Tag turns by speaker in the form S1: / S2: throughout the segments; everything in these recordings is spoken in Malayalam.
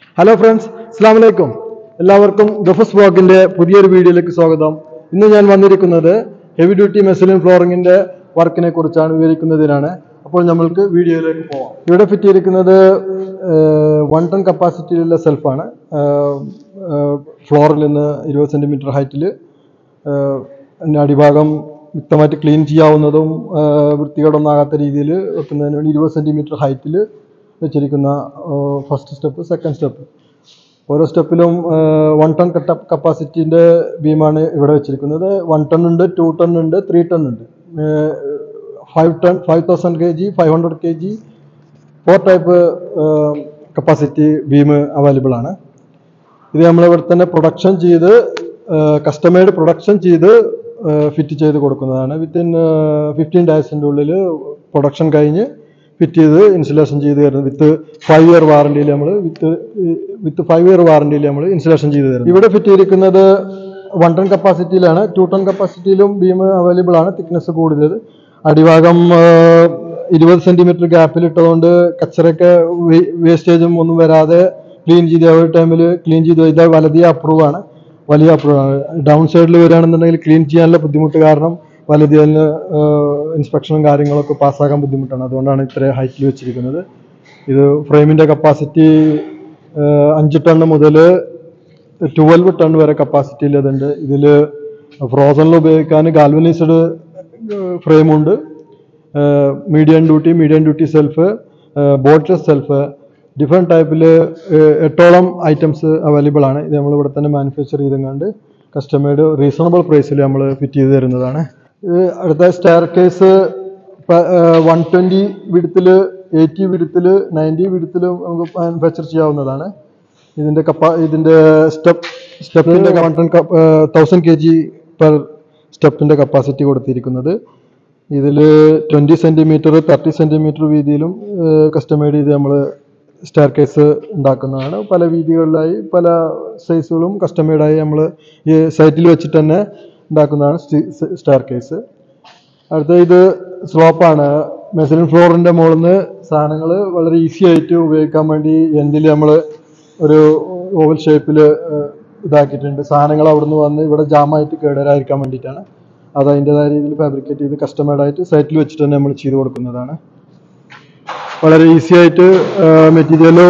S1: ഹലോ ഫ്രണ്ട്സ് അസ്സാം വലൈക്കും എല്ലാവർക്കും ഗഫസ് ബ്ലോഗിന്റെ പുതിയൊരു വീഡിയോയിലേക്ക് സ്വാഗതം ഇന്ന് ഞാൻ വന്നിരിക്കുന്നത് ഹെവി ഡ്യൂട്ടി മെസലിൻ ഫ്ലോറിങ്ങിന്റെ വർക്കിനെ കുറിച്ചാണ് വിവരിക്കുന്നതിനാണ് അപ്പോൾ നമ്മൾക്ക് വീഡിയോയിലേക്ക് പോവാം ഇവിടെ ഫിറ്റ് ചെയ്തിരിക്കുന്നത് വൺ ടൺ കപ്പാസിറ്റിയിലുള്ള സെൽഫാണ് ഫ്ലോറിൽ നിന്ന് ഇരുപത് സെന്റിമീറ്റർ ഹൈറ്റിൽ അതിൻ്റെ അടിഭാഗം വ്യക്തമായിട്ട് ക്ലീൻ ചെയ്യാവുന്നതും ആ, വൃത്തികേടൊന്നാകാത്ത രീതിയിൽ വെക്കുന്നതിന് വേണ്ടി ഇരുപത് സെന്റിമീറ്റർ ഹൈറ്റിൽ വെച്ചിരിക്കുന്ന ഫസ്റ്റ് സ്റ്റെപ്പ് സെക്കൻഡ് സ്റ്റെപ്പ് ഓരോ സ്റ്റെപ്പിലും വൺ ടൺ കട്ട കപ്പാസിറ്റിൻ്റെ ബീമാണ് ഇവിടെ വെച്ചിരിക്കുന്നത് വൺ ടൺ ഉണ്ട് ടു ടൺ ഉണ്ട് ത്രീ ടൺ ഉണ്ട് five ton five thousand K G five hundred K G four type capacity beam available ആണ് ഇത് നമ്മൾ ഇവിടെ തന്നെ പ്രൊഡക്ഷൻ ചെയ്ത് കസ്റ്റമേഡ് പ്രൊഡക്ഷൻ ചെയ്ത് ഫിറ്റ് ചെയ്ത് കൊടുക്കുന്നതാണ് വിത്തിൻ ഫിഫ്റ്റീൻ ഡേയ്സിൻ്റെ ഉള്ളിൽ പ്രൊഡക്ഷൻ കഴിഞ്ഞ് ഫിറ്റ് ചെയ്ത് ഇൻസ്റ്റലേഷൻ ചെയ്ത് തരുന്നത് വിത്ത് ഫൈവ് ഇയർ വാറണ്ടിയിൽ നമ്മൾ വിത്ത് വിത്ത് ഫൈവ് ഇയർ വാറണ്ടിയിൽ നമ്മൾ ഇൻസ്റ്റലേഷൻ ചെയ്ത് തരുന്നത് ഇവിടെ ഫിറ്റ് ചെയ്തിരിക്കുന്നത് വൺ ടൺ കപ്പാസിറ്റിയിലാണ് ടു ടൺ കപ്പാസിറ്റിയിലും ബീം അവൈലബിൾ ആണ് തിക്നെസ് കൂടുതൽ അടിഭാഗം ഇരുപത് സെന്റിമീറ്റർ ഗ്യാപ്പിൽ ഇട്ടതുകൊണ്ട് കച്ചറയൊക്കെ വേസ്റ്റേജും ഒന്നും വരാതെ ക്ലീൻ ചെയ്ത് ആ ഒരു ടൈമിൽ ക്ലീൻ ചെയ്ത് ഇത് വലതിയ അപ്രൂവ് ആണ് വലിയ അപ്രൂവ് ആണ് ഡൗൺ സൈഡിൽ വരികയാണെന്നുണ്ടെങ്കിൽ ക്ലീൻ ചെയ്യാനുള്ള ബുദ്ധിമുട്ട് കാരണം വലതിയലിന് ഇൻസ്പെക്ഷനും കാര്യങ്ങളൊക്കെ പാസ്സാക്കാൻ ബുദ്ധിമുട്ടാണ് അതുകൊണ്ടാണ് ഇത്ര ഹൈറ്റിൽ വെച്ചിരിക്കുന്നത് ഇത് ഫ്രെയിമിൻ്റെ കപ്പാസിറ്റി അഞ്ച് ടൺ മുതൽ ട്വൽവ് ടൺ വരെ കപ്പാസിറ്റി ഉള്ളതുണ്ട് ഇതിൽ ഫ്രോസണിൽ ഉപയോഗിക്കാൻ ഗാൽവനൈസ്ഡ് ഫ്രെയിമുണ്ട് medium duty medium duty shelf boltless shelf different ടൈപ്പിൽ എട്ടോളം ഐറ്റംസ് അവൈലബിൾ ആണ് ഇത് നമ്മൾ ഇവിടെ തന്നെ മാനുഫാക്ചർ ചെയ്തെങ്ങാണ്ട് കസ്റ്റമേഡ് റീസണബിൾ പ്രൈസിൽ നമ്മൾ ഫിറ്റ് ചെയ്ത് തരുന്നതാണ് ഇത് അടുത്ത സ്റ്റെയർ കേസ് വൺ ട്വൻറ്റി വിടുത്തിൽ എയ്റ്റി വിടുത്തിൽ നയൻറ്റി വിടുത്തിലും നമുക്ക് മാനുഫാക്ചർ ചെയ്യാവുന്നതാണ് ഇതിൻ്റെ കപ്പാ ഇതിൻ്റെ സ്റ്റെപ്പ് സ്റ്റെപ്പിൻ്റെ one ton thousand K G per സ്റ്റെപ്പിൻ്റെ കപ്പാസിറ്റി കൊടുത്തിരിക്കുന്നത് ഇതിൽ ട്വൻറ്റി സെൻറ്റിമീറ്റർ തേർട്ടി സെൻറ്റിമീറ്റർ വീതിയിലും കസ്റ്റമൈഡ് ചെയ്ത് നമ്മൾ സ്റ്റാർ കേസ് ഉണ്ടാക്കുന്നതാണ് പല വീതികളിലായി പല സൈസുകളും കസ്റ്റമൈഡായി നമ്മൾ ഈ സൈറ്റിൽ വെച്ചിട്ട് തന്നെ ഉണ്ടാക്കുന്നതാണ് സ്റ്റാർ കേസ് അടുത്ത ഇത് സ്ലോപ്പാണ് മെസലിൻ ഫ്ലോറിൻ്റെ മുകളിൽ നിന്ന് സാധനങ്ങൾ വളരെ ഈസി ആയിട്ട് ഉപയോഗിക്കാൻ വേണ്ടി എൻഡിൽ നമ്മൾ ഒരു ഓവൽ ഷേപ്പിൽ ഇതാക്കിയിട്ടുണ്ട് സാധനങ്ങൾ അവിടുന്ന് വന്ന് ഇവിടെ ജാമായിട്ട് കേടുവരാതിരിക്കാൻ വേണ്ടിയിട്ടാണ് അത് അതിൻ്റെതായ രീതിയിൽ ഫാബ്രിക്കേറ്റ് ചെയ്ത് കസ്റ്റമേഡായിട്ട് സൈറ്റിൽ വെച്ചിട്ട് തന്നെ നമ്മൾ ചെയ്ത് കൊടുക്കുന്നതാണ് വളരെ ഈസി ആയിട്ട് മെറ്റീരിയലോ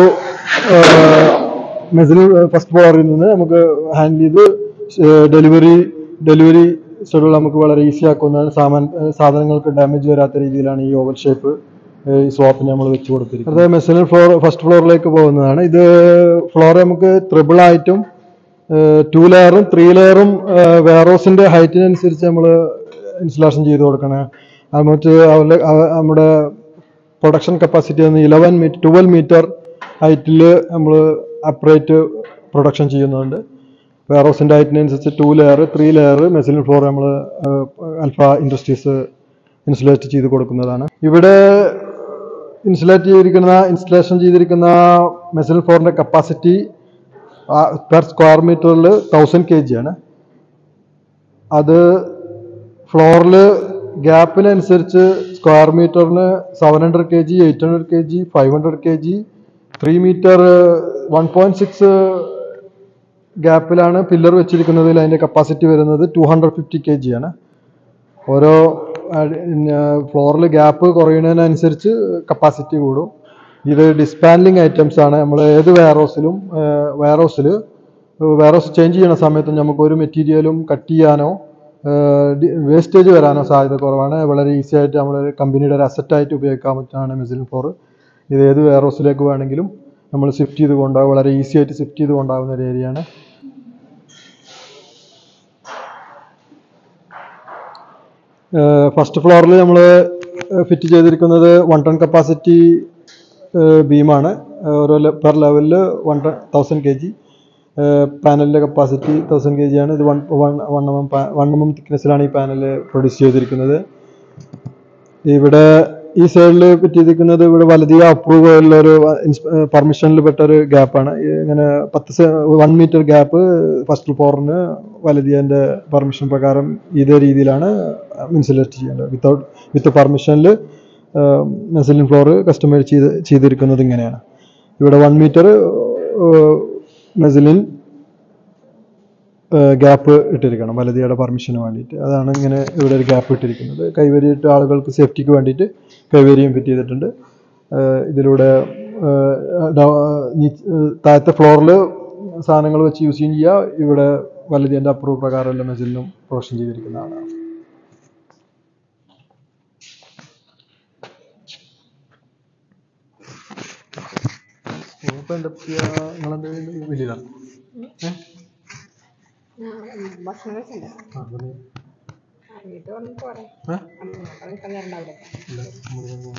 S1: മെസലിൻ ഫസ്റ്റ് ഫ്ലോറിൽ നിന്ന് നമുക്ക് ഹാൻഡിൽ ചെയ്ത് ഡെലിവറി ഡെലിവറി ഷെഡ്യൂൾ നമുക്ക് വളരെ ഈസി ആക്കുന്നതാണ് സാമാൻ സാധനങ്ങൾക്ക് ഡാമേജ് വരാത്ത രീതിയിലാണ് ഈ ഓവൽ ഷേപ്പ് ഈ സ്വാപ്പിന് നമ്മൾ വെച്ച് കൊടുത്തിരിക്കുന്നത് അത് മെസലിൻ ഫ്ലോർ ഫസ്റ്റ് ഫ്ലോറിലേക്ക് പോകുന്നതാണ് ഇത് ഫ്ലോർ നമുക്ക് ട്രിപ്പിൾ ആയിട്ടും ടു ലെയറും ത്രീ ലെയറും വെയറോസിന്റെ ഹൈറ്റിനനുസരിച്ച് നമ്മൾ ഇൻസ്റ്റലേഷൻ ചെയ്ത് കൊടുക്കണം മറ്റ് അവരുടെ അവ- നമ്മുടെ പ്രൊഡക്ഷൻ കപ്പാസിറ്റി എന്ന് ഇലവൻ മീറ്റർ ട്വൽവ് മീറ്റർ ഹൈറ്റിൽ നമ്മൾ അപ്രേറ്റ് പ്രൊഡക്ഷൻ ചെയ്യുന്നുണ്ട് വെയറോസിൻ്റെ ഹൈറ്റിനനുസരിച്ച് two layer three layer mezzanine floor നമ്മൾ അൽഫ ഇൻഡസ്ട്രീസ് ഇൻസുലേറ്റ് ചെയ്ത് കൊടുക്കുന്നതാണ് ഇവിടെ ഇൻസുലേറ്റ് ചെയ്തിരിക്കുന്ന ഇൻസ്റ്റലേഷൻ ചെയ്തിരിക്കുന്ന മെസലിൻ ഫ്ലോറിൻ്റെ കപ്പാസിറ്റി പെർ സ്ക്വയർ മീറ്ററിൽ തൗസൻഡ് കെ ജി ആണ് അത് ഫ്ലോറിൽ ഗ്യാപ്പിനനുസരിച്ച് സ്ക്വയർ മീറ്ററിന് seven hundred K G eight hundred K G five hundred K G three metre one point six ഗ്യാപ്പിലാണ് പില്ലർ വെച്ചിരിക്കുന്നതിൽ അതിൻ്റെ കപ്പാസിറ്റി വരുന്നത് two hundred fifty K G ആണ് ഓരോ ഫ്ലോറിൽ ഗ്യാപ്പ് കുറയുന്നതിനനുസരിച്ച് കപ്പാസിറ്റി കൂടും ഇത് ഡിസ്പാൻലിംഗ് ഐറ്റംസ് ആണ് നമ്മൾ ഏത് വെയർഹൗസിലും വെയർഹൗസിൽ വെയർഹൗസ് ചേഞ്ച് ചെയ്യുന്ന സമയത്ത് നമുക്ക് ഒരു മെറ്റീരിയലും കട്ട് ചെയ്യാനോ വേസ്റ്റേജ് വരാനോ സാധ്യത കുറവാണ് വളരെ ഈസി ആയിട്ട് നമ്മൾ കമ്പനിയുടെ ഒരു അസറ്റായിട്ട് ഉപയോഗിക്കാൻ പറ്റുന്നതാണ് മെസിലിൻ ഫോർ ഇത് ഏത് വെയർഹൗസിലേക്ക് വേണമെങ്കിലും നമ്മൾ ഷിഫ്റ്റ് ചെയ്ത് കൊണ്ടുപോകും വളരെ ഈസി ആയിട്ട് ഷിഫ്റ്റ് ചെയ്ത് കൊണ്ടാകുന്ന ഒരു ഏരിയയാണ് ഫസ്റ്റ് ഫ്ലോറിൽ നമ്മൾ ഫിറ്റ് ചെയ്തിരിക്കുന്നത് വൺ ടൺ കപ്പാസിറ്റി ബീമാണ് ഓരോ പെർ ലെവലിൽ one ton thousand K G പാനലിൻ്റെ കപ്പാസിറ്റി തൗസൻഡ് കെ ജി ആണ് ഇത് one one one M M one M M തിക്നെസ്സിലാണ് ഈ പാനൽ പ്രൊഡ്യൂസ് ചെയ്തിരിക്കുന്നത് ഇവിടെ ഈ സൈഡിൽ പറ്റിയിരിക്കുന്നത് ഇവിടെ വലതിയ അപ്രൂവ് ഉള്ള ഒരു പെർമിഷനിൽ പെട്ട ഒരു ഗ്യാപ്പാണ് ഇങ്ങനെ പത്ത് വൺ മീറ്റർ ഗ്യാപ്പ് ഫസ്റ്റ് ഫ്ലോറിന് വലതിയൻ്റെ പെർമിഷൻ പ്രകാരം ഇതേ രീതിയിലാണ് ഇൻസുലേറ്റ് ചെയ്യേണ്ടത് വിത്തൗട്ട് വിത്ത് പെർമിഷനിൽ മെസലിൻ ഫ്ലോർ കസ്റ്റമൈസ് ചെയ്ത് ചെയ്തിരിക്കുന്നത് ഇങ്ങനെയാണ് ഇവിടെ വൺ മീറ്റർ മെസലിൻ ഗ്യാപ്പ് ഇട്ടിരിക്കണം വലതിയുടെ പെർമിഷന് വേണ്ടിയിട്ട് അതാണ് ഇങ്ങനെ ഇവിടെ ഒരു ഗ്യാപ്പ് ഇട്ടിരിക്കുന്നത് കൈവരിയിട്ട് ആളുകൾക്ക് സേഫ്റ്റിക്ക് വേണ്ടിയിട്ട് കൈവരിയും ഫിറ്റ് ചെയ്തിട്ടുണ്ട് ഏഹ് ഇതിലൂടെ ഏഹ് ഡ- നീ- ഏഹ് താഴത്തെ ഫ്ലോറിൽ സാധനങ്ങൾ വെച്ച് യൂസ് ചെയ്യും ചെയ്യുക ഇവിടെ വലതിൻ്റെ അപ്രൂവ് പ്രകാരമുള്ള മെസലിനും പ്രൊവിഷൻ ചെയ്തിരിക്കുന്നതാണ് ഇപ്പോൾ എന്താ ചെയ്യുക നിങ്ങളെന്താ വലിയതാണ്
S2: ഭക്ഷണം കഴിച്ചില്ല
S1: ആ പിന്നെ
S2: വീട്ടിൽ വന്ന് പോരെ
S1: ഏഹ്
S2: നിൽക്കാൻ നേരം ഉണ്ടാവില്ല
S1: ഇല്ല മുഴുവൻ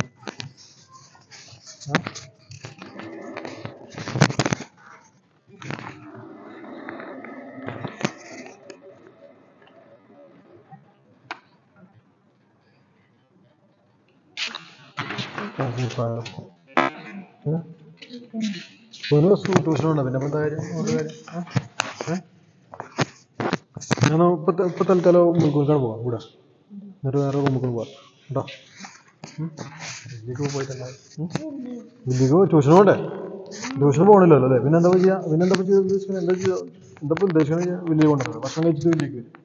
S1: ഒരു ട്യൂഷൻ ഉണ്ടോ പിന്നെ എന്താ കാര്യം ഒരു കാര്യം ഏ? ഏ? ഞാൻ ഇപ്പൊ ത- ഇപ്പൊ തൽക്കാലം മുൻകൂർക്കാണ് പോവാം ഇവിടെ എന്നിട്ട് വേറെ റൂമിൽ പോവാം കേട്ടോ വലിയ പോയിട്ടല്ല വലിയ ട്യൂഷൻ പോകണ്ടേ ട്യൂഷൻ പോകണില്ലല്ലോ അല്ലേ പിന്നെ എന്താ ചെയ്യാ പിന്നെ എന്താ ചെയ്യുക ഉദ്ദേശിക്കുന്നത് എന്താ ചെയ്യുക എന്താ ഉദ്ദേശിക്കുന്നത് വലിയ കൊണ്ടുവരുന്നത് ഭക്ഷണം കഴിച്ചിട്ട് വലിയ വരും